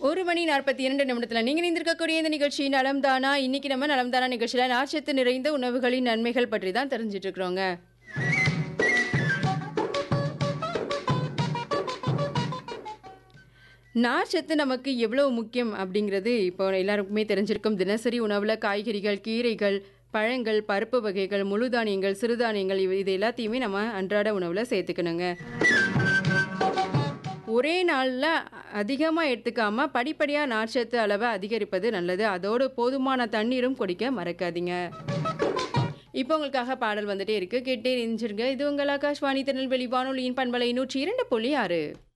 ஒரு மணி நாற்பத்தி இரண்டு நிமிடத்தில் நீங்கள் இணைந்திருக்கக்கூடிய இந்த நிகழ்ச்சி நலம்தானா இன்னைக்கு நம்ம நலம்தானா நிகழ்ச்சியில் நார்ச்சத்து நிறைந்த உணவுகளின் நன்மைகள் பற்றி தான் தெரிஞ்சிட்டு இருக்கிறோங்க நார்ச்சத்து நமக்கு எவ்வளவு முக்கியம் அப்படிங்கிறது இப்போ எல்லாருக்குமே தெரிஞ்சிருக்கும் தினசரி உணவில் காய்கறிகள் கீரைகள் பழங்கள் பருப்பு வகைகள் முழு தானியங்கள் சிறுதானியங்கள் இவை இது எல்லாத்தையுமே நம்ம அன்றாட உணவில் சேர்த்துக்கணுங்க ஒரே நாளில் அதிகமாக எடுத்துக்காம படிப்படியாக நார்ச்சத்து அளவை அதிகரிப்பது நல்லது அதோடு போதுமான தண்ணீரும் குடிக்க மறக்காதீங்க இப்போ உங்களுக்காக பாடல் வந்துட்டே இருக்கு கேட்டே நெஞ்சிருங்க இது உங்கள் ஆகாஷ்வாணி திருநெல்வேலி வானொலியின் பண்பலை நூற்றி இரண்டு புள்ளி ஆறு